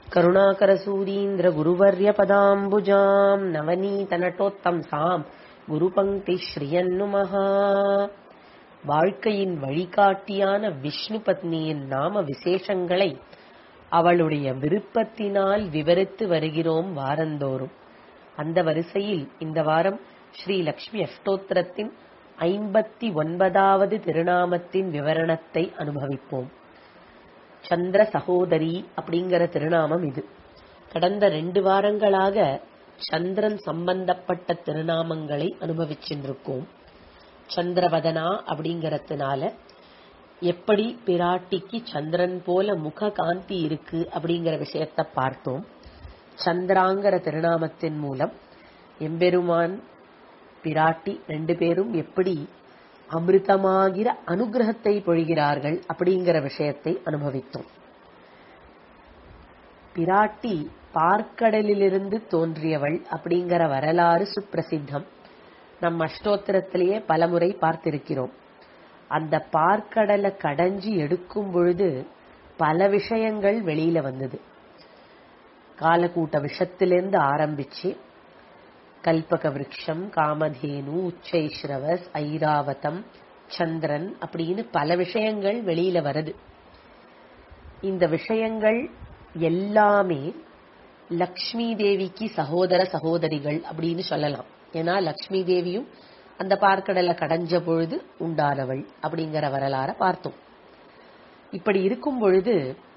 करुणाकरसूरीन्द्रगुरुवर्यपदाम्बुजाम् नवनीतनटोत्तंसाम् குருபங்கி ஸ்ரீயன்னுமகா வாழ்க்கையின் வழிகாட்டியான விஷ்ணு பத்னியின் நாம விசேஷங்களை அவளுடைய விருப்பத்தினால் விவரித்து வருகிறோம் வாரந்தோறும் அந்த வரிசையில் இந்த வாரம் ஸ்ரீ லக்ஷ்மி அஷ்டோத்திரத்தின் ஐம்பத்தி ஒன்பதாவது திருநாமத்தின் விவரணத்தை அனுபவிப்போம் சந்திர சகோதரி அப்படிங்கிற திருநாமம் இது கடந்த ரெண்டு வாரங்களாக சந்திரன் சம்பந்தப்பட்ட திருநாமங்களை அனுபவிச்சுருக்கோம் சந்திரவதனா அப்படிங்கறதுனால எப்படி பிராட்டிக்கு சந்திரன் போல முக காந்தி இருக்கு அப்படிங்கிற விஷயத்த பார்த்தோம் சந்திராங்கிற திருநாமத்தின் மூலம் எம்பெருமான் பிராட்டி ரெண்டு பேரும் எப்படி அமிர்தமாகிற அனுகிரகத்தை பொழிகிறார்கள் அப்படிங்கிற விஷயத்தை அனுபவித்தோம் பிராட்டி பார்க்கடலிலிருந்து தோன்றியவள் அப்படிங்கிற வரலாறு சுப்பிரசித்தம் நம் அஷ்டோத்திரத்திலேயே பலமுறை பார்த்திருக்கிறோம் அந்த பார்க்கடலை கடைஞ்சி எடுக்கும் பொழுது பல விஷயங்கள் வெளியில வந்தது காலக்கூட்ட விஷத்திலிருந்து ஆரம்பிச்சு கல்பக விருட்சம் காமதேனு உச்சைஸ்ரவஸ் ஐராவதம் சந்திரன் அப்படின்னு பல விஷயங்கள் வெளியில வருது இந்த விஷயங்கள் எல்லாமே லக்ஷ்மி தேவிக்கு சகோதர சகோதரிகள் அப்படின்னு சொல்லலாம் ஏன்னா லக்ஷ்மி தேவியும் அந்த பார்க்கடலை கடைஞ்ச பொழுது உண்டானவள் அப்படிங்கிற வரலாற பார்த்தோம் இப்படி இருக்கும் பொழுது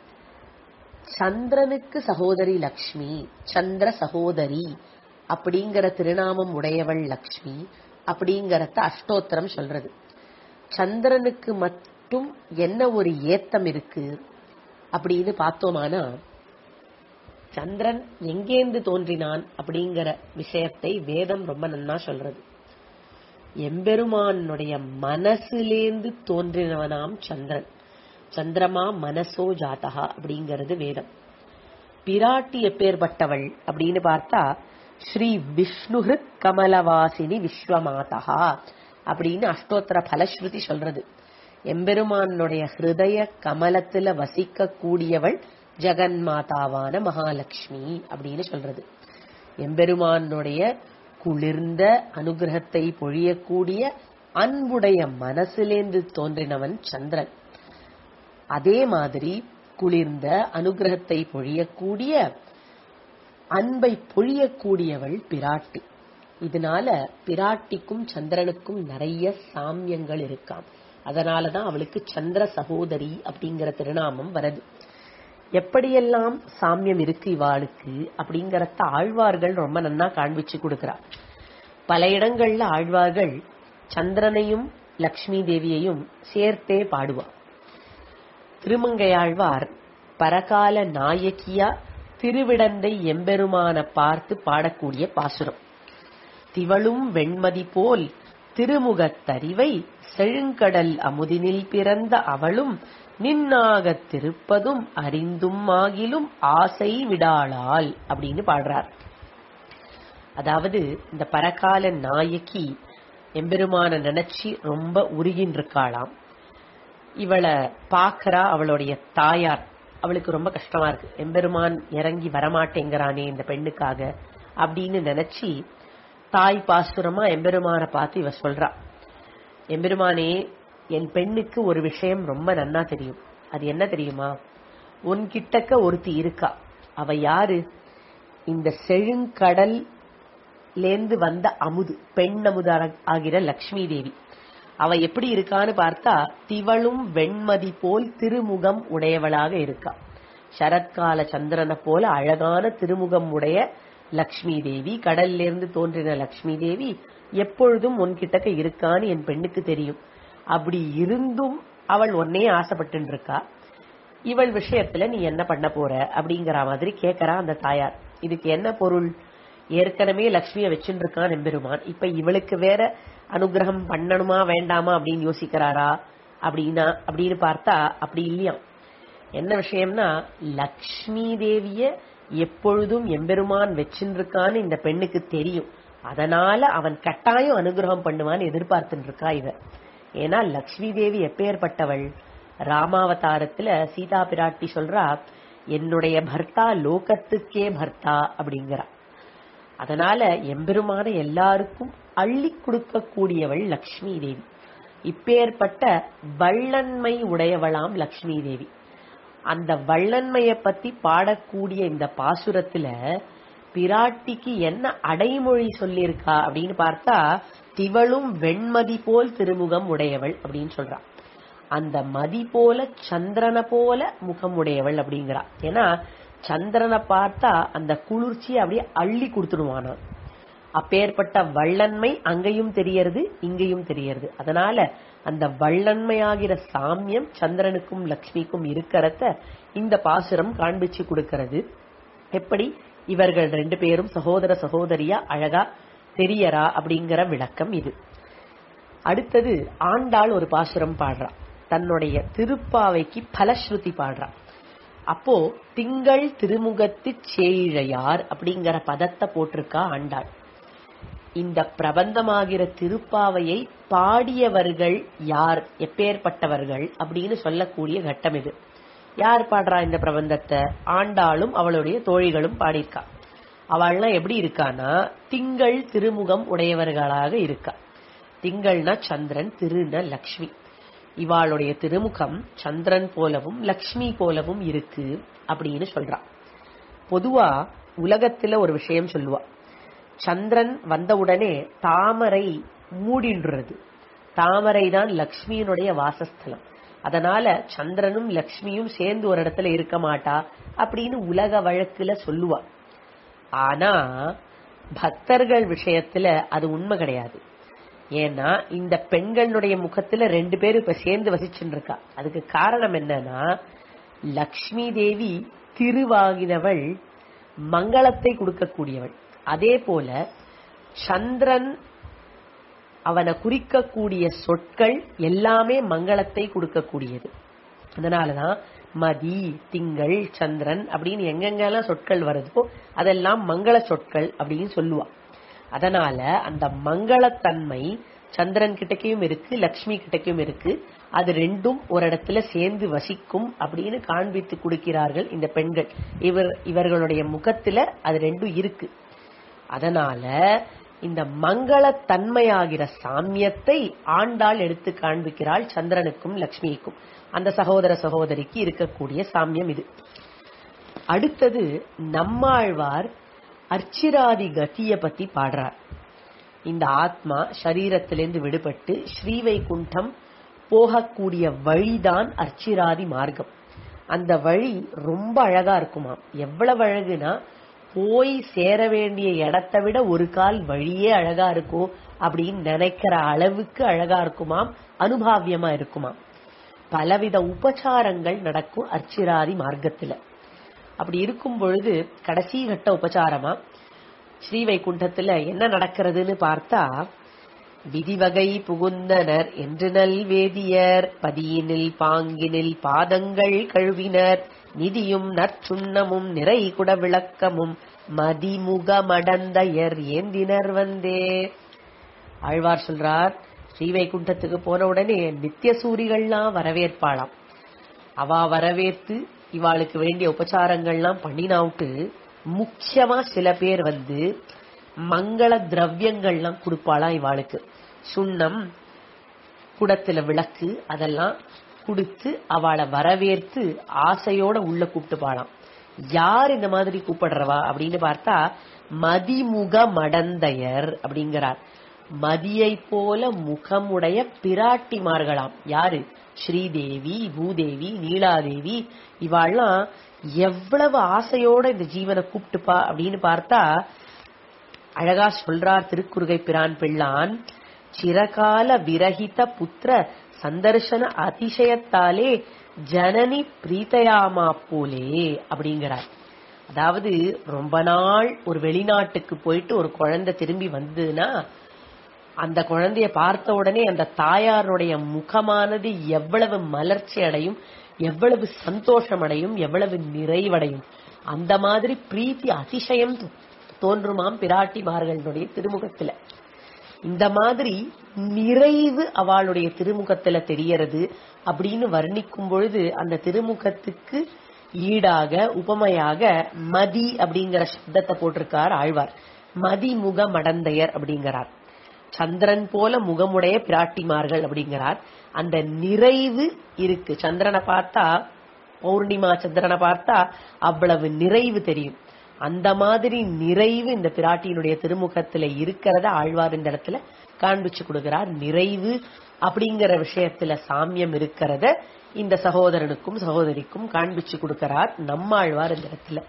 சந்திரனுக்கு சகோதரி லக்ஷ்மி சந்திர சகோதரி அப்படிங்கிற திருநாமம் உடையவள் லக்ஷ்மி அப்படிங்கறத அஷ்டோத்திரம் சொல்றது சந்திரனுக்கு மட்டும் என்ன ஒரு ஏத்தம் இருக்கு அப்படின்னு பார்த்தோமானா சந்திரன் எங்கேந்து தோன்றினான் அப்படிங்கிற விஷயத்தை வேதம் ரொம்ப நன்னா சொல்றது எம்பெருமானுடைய மனசுலேந்து தோன்றினவனாம் சந்திரன் சந்திரமா மனசோ ஜாதகா அப்படிங்கிறது வேதம் பிராட்டி எப்பேற்பட்டவள் அப்படின்னு பார்த்தா ஸ்ரீ விஷ்ணுஹிருத் கமலவாசினி விஸ்வமாதா அப்படின்னு அஷ்டோத்திர பலஸ்ருதி சொல்றது எம்பெருமானுடைய ஹிருதய கமலத்துல வசிக்க கூடியவள் ஜெகன்மாதாவான மகாலட்சுமி அப்படின்னு சொல்றது எம்பெருமானுடைய குளிர்ந்த அனுகிரகத்தை பொழியக்கூடிய அன்புடைய மனசிலேந்து தோன்றினவன் சந்திரன் அதே மாதிரி குளிர்ந்த அனுகிரகத்தை பொழியக்கூடிய அன்பை பொழியக்கூடியவள் பிராட்டி இதனால பிராட்டிக்கும் சந்திரனுக்கும் நிறைய சாமியங்கள் இருக்காம் அதனாலதான் அவளுக்கு சந்திர சகோதரி அப்படிங்கிற திருநாமம் வருது எப்படியெல்லாம் சாமியம் இருக்கு இவாளுக்கு அப்படிங்கறத ஆழ்வார்கள் ரொம்ப நன்னா காண்பிச்சு கொடுக்கிறார் பல இடங்கள்ல ஆழ்வார்கள் சந்திரனையும் லக்ஷ்மி தேவியையும் சேர்த்தே பாடுவார் திருமங்கையாழ்வார் பரகால நாயகியா திருவிடந்தை எம்பெருமான பார்த்து பாடக்கூடிய பாசுரம் திவளும் வெண்மதி போல் திருமுகத்தறிவை செழுங்கடல் அமுதினில் பிறந்த அவளும் நின்னாகத் திருப்பதும் அறிந்தும் ஆகிலும் ஆசை விடாளால் அப்படின்னு பாடுறார் அதாவது இந்த பரகால நாயகி எம்பெருமான நினைச்சு ரொம்ப உருகின் இருக்காளாம் இவளை பாக்குறா அவளுடைய தாயார் அவளுக்கு ரொம்ப கஷ்டமா இருக்கு எம்பெருமான் இறங்கி வரமாட்டேங்கிறானே இந்த பெண்ணுக்காக அப்படின்னு நினைச்சு தாய் பாசுரமா எம்பெருமான பார்த்து இவ சொல்றா எம்பெருமானே என் பெண்ணுக்கு ஒரு விஷயம் ரொம்ப நன்னா தெரியும் அது என்ன தெரியுமா உன்கிட்டக்க ஒருத்தி இருக்கா அவ யாரு இந்த செழுங்கடல் லேந்து வந்த அமுது பெண் அமுது ஆகிற லக்ஷ்மி தேவி அவ எப்படி இருக்கான்னு பார்த்தா திவளும் வெண்மதி போல் திருமுகம் உடையவளாக இருக்கா சரத்கால சந்திரனை போல அழகான திருமுகம் உடைய லக்ஷ்மி தேவி கடல்ல இருந்து தோன்றின லக்ஷ்மி தேவி எப்பொழுதும் உன்கிட்டக்க இருக்கான்னு என் பெண்ணுக்கு தெரியும் அப்படி இருந்தும் அவள் ஒன்னே ஆசைப்பட்டு இருக்கா இவள் விஷயத்துல நீ என்ன பண்ண போற அப்படிங்கிற மாதிரி கேக்குறா அந்த தாயார் இதுக்கு என்ன பொருள் ஏற்கனவே லக்ஷ்மிய வச்சுட்டு இருக்கான் எம்பெருமான் இப்ப இவளுக்கு வேற அனுகிரகம் பண்ணணுமா வேண்டாமா அப்படின்னு யோசிக்கிறாரா அப்படின்னா அப்படின்னு பார்த்தா அப்படி இல்லையா என்ன விஷயம்னா லக்ஷ்மி தேவிய எப்பொழுதும் எம்பெருமான் வச்சுருக்கான்னு இந்த பெண்ணுக்கு தெரியும் அதனால அவன் கட்டாயம் அனுகிரகம் பண்ணுவான்னு எதிர்பார்த்துட்டு இருக்கா இவ ஏன்னா லக்ஷ்மி தேவி எப்பேற்பட்டவள் ராமாவதாரத்துல சீதா பிராட்டி சொல்றா என்னுடைய பர்த்தா லோகத்துக்கே பர்த்தா அப்படிங்கிறா அதனால எம்பெருமான எல்லாருக்கும் அள்ளி கொடுக்கக்கூடியவள் லக்ஷ்மி தேவி இப்பேற்பட்ட வள்ளன்மை உடையவளாம் லக்ஷ்மி தேவி அந்த வள்ளன்மைய பத்தி பாடக்கூடிய இந்த பாசுரத்துல பிராட்டிக்கு என்ன அடைமொழி சொல்லியிருக்கா அப்படின்னு பார்த்தா திவளும் வெண்மதி போல் திருமுகம் உடையவள் அப்படின்னு சொல்றா அந்த மதி போல சந்திரனை போல முகம் உடையவள் அப்படிங்கிறா ஏன்னா சந்திரனை பார்த்தா அந்த குளிர்ச்சி அப்படியே அள்ளி கொடுத்துடுவானா அப்பேற்பட்ட வள்ளன்மை அங்கேயும் தெரியறது இங்கேயும் தெரியறது அதனால அந்த வள்ளன்மையாகிற சாமியம் சந்திரனுக்கும் லக்ஷ்மிக்கும் இருக்கிறத இந்த பாசுரம் காண்பிச்சு கொடுக்கிறது எப்படி இவர்கள் ரெண்டு பேரும் சகோதர சகோதரியா அழகா தெரியறா அப்படிங்கிற விளக்கம் இது அடுத்தது ஆண்டாள் ஒரு பாசுரம் பாடுறா தன்னுடைய திருப்பாவைக்கு பலஸ்ருதி பாடுறா அப்போ திங்கள் திருமுகத்து சேழையார் அப்படிங்கிற பதத்தை போட்டிருக்கா ஆண்டாள் இந்த பிரபந்தமாகிற திருப்பாவையை பாடியவர்கள் யார் எப்பேற்பட்டவர்கள் அப்படின்னு சொல்லக்கூடிய கட்டம் இது யார் பாடுறா இந்த பிரபந்தத்தை ஆண்டாளும் அவளுடைய தோழிகளும் பாடியிருக்கா அவள்லாம் எப்படி இருக்கானா திங்கள் திருமுகம் உடையவர்களாக இருக்கா திங்கள்னா சந்திரன் திருன லக்ஷ்மி இவாளுடைய திருமுகம் சந்திரன் போலவும் லக்ஷ்மி போலவும் இருக்கு அப்படின்னு சொல்றா பொதுவா உலகத்துல ஒரு விஷயம் சொல்லுவா சந்திரன் வந்தவுடனே தாமரை மூடின்றது தாமரை தான் லக்ஷ்மியினுடைய வாசஸ்தலம் அதனால சந்திரனும் லக்ஷ்மியும் சேர்ந்து ஒரு இடத்துல இருக்க மாட்டா அப்படின்னு உலக வழக்குல சொல்லுவா ஆனா பக்தர்கள் விஷயத்துல அது உண்மை கிடையாது ஏன்னா இந்த பெண்களுடைய முகத்துல ரெண்டு பேரும் இப்ப சேர்ந்து வசிச்சுட்டு இருக்கா அதுக்கு காரணம் என்னன்னா லக்ஷ்மி தேவி திருவாகினவள் மங்களத்தை கொடுக்கக்கூடியவள் அதே போல சந்திரன் அவனை குறிக்கக்கூடிய சொற்கள் எல்லாமே மங்களத்தை கொடுக்கக்கூடியது அதனாலதான் மதி திங்கள் சந்திரன் அப்படின்னு எங்கெங்கெல்லாம் சொற்கள் வருதோ அதெல்லாம் மங்கள சொற்கள் அப்படின்னு சொல்லுவா அதனால அந்த மங்களத்தன்மை சந்திரன் கிட்டக்கையும் இருக்கு லக்ஷ்மி கிட்டக்கையும் இருக்கு அது ரெண்டும் ஒரு இடத்துல சேர்ந்து வசிக்கும் அப்படின்னு காண்பித்து கொடுக்கிறார்கள் இந்த பெண்கள் இவர் இவர்களுடைய முகத்துல அது ரெண்டும் இருக்கு அதனால இந்த மங்களத்தன்மையாகிற சாமியத்தை ஆண்டாள் எடுத்து காண்பிக்கிறாள் சந்திரனுக்கும் லக்ஷ்மிக்கும் அந்த சகோதர சகோதரிக்கு இருக்கக்கூடிய சாமியம் இது அடுத்தது நம்மாழ்வார் அர்ச்சிராதி கதிய பத்தி பாடுறார் இந்த ஆத்மா சரீரத்திலிருந்து விடுபட்டு ஸ்ரீவைகுண்டம் போகக்கூடிய வழிதான் அர்ச்சிராதி மார்க்கம் அந்த வழி ரொம்ப அழகா இருக்குமாம் எவ்வளவு அழகுனா போய் சேர வேண்டிய இடத்தை விட ஒரு கால் வழியே அழகா இருக்கும் அப்படின்னு நினைக்கிற அளவுக்கு அழகா இருக்குமாம் அனுபாவியமா இருக்குமாம் பலவித உபச்சாரங்கள் நடக்கும் அர்ச்சிராதி மார்க்கத்துல அப்படி இருக்கும் பொழுது கடைசி கட்ட உபச்சாரமா ஸ்ரீவைகுண்டத்துல என்ன நடக்கிறதுன்னு பார்த்தா விதிவகை புகுந்தனர் என்று நல் வேதியர் பதியினில் பாங்கினில் பாதங்கள் கழுவினர் நிதியும் நற்சுண்ணமும் நிறை குட விளக்கமும் மதிமுகமடந்தையர் ஏந்தினர் வந்தே ஆழ்வார் சொல்றார் ஸ்ரீவைகுண்டத்துக்கு போன உடனே நித்திய சூரிகள்லாம் வரவேற்பாளாம் அவ வரவேற்று இவாளுக்கு வேண்டிய உபச்சாரங்கள்லாம் பண்ணினாவுட்டு முக்கியமா சில பேர் வந்து மங்கள திரவியங்கள்லாம் கொடுப்பாளாம் இவாளுக்கு சுண்ணம் குடத்துல விளக்கு அதெல்லாம் கொடுத்து அவளை வரவேற்று ஆசையோட உள்ள கூப்பிட்டுப்பாளாம் யார் இந்த மாதிரி கூப்பிடுறவா அப்படின்னு பார்த்தா மதிமுக மடந்தையர் அப்படிங்கிறார் மதியை போல முகமுடைய பிராட்டிமார்களாம் யாரு ஸ்ரீதேவி பூதேவி நீலாதேவி இவாள்லாம் எவ்வளவு ஆசையோட இந்த ஜீவனை கூப்பிட்டுப்பா அப்படின்னு பார்த்தா அழகா சொல்றார் திருக்குறுகை பிரான் பிள்ளான் சிறகால விரகித புத்திர சந்தர்சன அதிசயத்தாலே ஜனனி பிரீத்தயாமா போலே அப்படிங்கிறார் அதாவது ரொம்ப நாள் ஒரு வெளிநாட்டுக்கு போயிட்டு ஒரு குழந்தை திரும்பி வந்ததுன்னா அந்த குழந்தைய பார்த்த உடனே அந்த தாயாருடைய முகமானது எவ்வளவு மலர்ச்சி அடையும் எவ்வளவு சந்தோஷம் அடையும் எவ்வளவு நிறைவடையும் அந்த மாதிரி பிரீத்தி அதிசயம் தோன்றுமாம் பிராட்டிமார்களுடைய திருமுகத்துல இந்த மாதிரி நிறைவு அவளுடைய திருமுகத்துல தெரியறது அப்படின்னு வர்ணிக்கும் பொழுது அந்த திருமுகத்துக்கு ஈடாக உபமையாக மதி அப்படிங்கிற சப்தத்தை போட்டிருக்கார் ஆழ்வார் மதிமுக மடந்தையர் அப்படிங்கிறார் சந்திரன் போல முகமுடைய பிராட்டிமார்கள் அப்படிங்கிறார் அந்த நிறைவு இருக்கு சந்திரனை பார்த்தா பௌர்ணிமா சந்திரனை பார்த்தா அவ்வளவு நிறைவு தெரியும் அந்த மாதிரி நிறைவு இந்த பிராட்டியினுடைய திருமுகத்துல இருக்கிறத ஆழ்வார் இந்த இடத்துல காண்பிச்சு கொடுக்கிறார் நிறைவு அப்படிங்கிற விஷயத்துல சாமியம் இருக்கிறத இந்த சகோதரனுக்கும் சகோதரிக்கும் காண்பிச்சு கொடுக்கிறார் நம்மாழ்வார் இந்த இடத்துல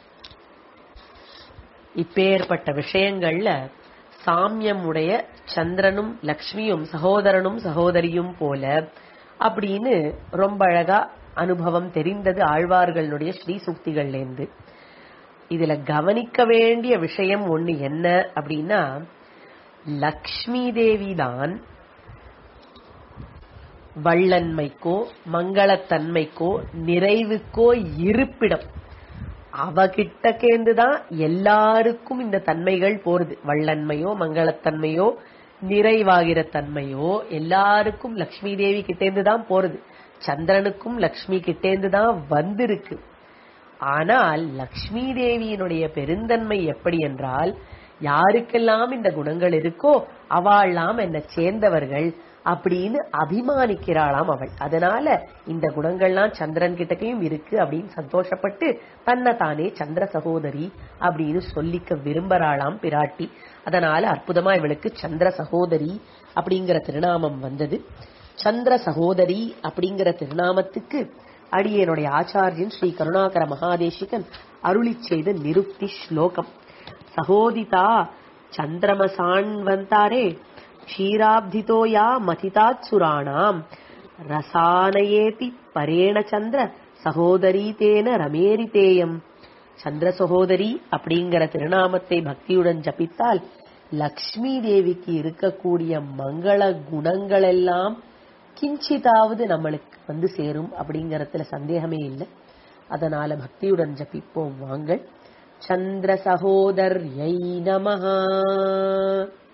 இப்பேற்பட்ட விஷயங்கள்ல சாமியம் உடைய சந்திரனும் லக்ஷ்மியும் சகோதரனும் சகோதரியும் போல அப்படின்னு ரொம்ப அழகா அனுபவம் தெரிந்தது ஆழ்வார்களுடைய ஸ்ரீ சுக்திகள்லேருந்து இதுல கவனிக்க வேண்டிய விஷயம் ஒண்ணு என்ன அப்படின்னா லக்ஷ்மி தேவி தான் வள்ளன்மைக்கோ மங்களத்தன்மைக்கோ நிறைவுக்கோ இருப்பிடம் அவகிட்டக்கேந்து தான் எல்லாருக்கும் இந்த தன்மைகள் போறது வள்ளன்மையோ மங்களத்தன்மையோ நிறைவாகிற தன்மையோ எல்லாருக்கும் லக்ஷ்மி தேவி கிட்டேந்து தான் போறது சந்திரனுக்கும் லக்ஷ்மி கிட்டேந்து தான் வந்திருக்கு ஆனால் லக்ஷ்மி தேவியினுடைய பெருந்தன்மை எப்படி என்றால் யாருக்கெல்லாம் இந்த குணங்கள் இருக்கோ அவாள்லாம் என்ன சேர்ந்தவர்கள் அப்படின்னு அபிமானிக்கிறாளாம் அவள் அதனால இந்த குணங்கள்லாம் சந்திரன் கிட்டக்கையும் இருக்கு அப்படின்னு சந்தோஷப்பட்டு தன்னை தானே சந்திர சகோதரி அப்படின்னு சொல்லிக்க விரும்புறாளாம் பிராட்டி அதனால அற்புதமா இவளுக்கு சந்திர சகோதரி அப்படிங்கிற திருநாமம் வந்தது சந்திர சகோதரி அப்படிங்கிற திருநாமத்துக்கு அடியனுடைய ஆச்சாரியன் ஸ்ரீ கருணாகர மகாதேசிகன் அருளி செய்த நிருக்தி ஸ்லோகம் சகோதிதா சந்திரமசான்வந்தாரே க்ஷீராப்திதோ யா மதிதாத்சுராணாம் ரசானயேதி பரேண சந்திர சகோதரி தேன ரமேரிதேயம் சந்திர சகோதரி அப்படிங்கிற திருநாமத்தை பக்தியுடன் ஜபித்தால் லக்ஷ்மி தேவிக்கு இருக்கக்கூடிய மங்கள குணங்கள் எல்லாம் கிஞ்சிதாவது நம்மளுக்கு வந்து சேரும் அப்படிங்கறதுல சந்தேகமே இல்லை அதனால பக்தியுடன் ஜபிப்போம் வாங்கள் சந்திர சகோதர்யை நமஹா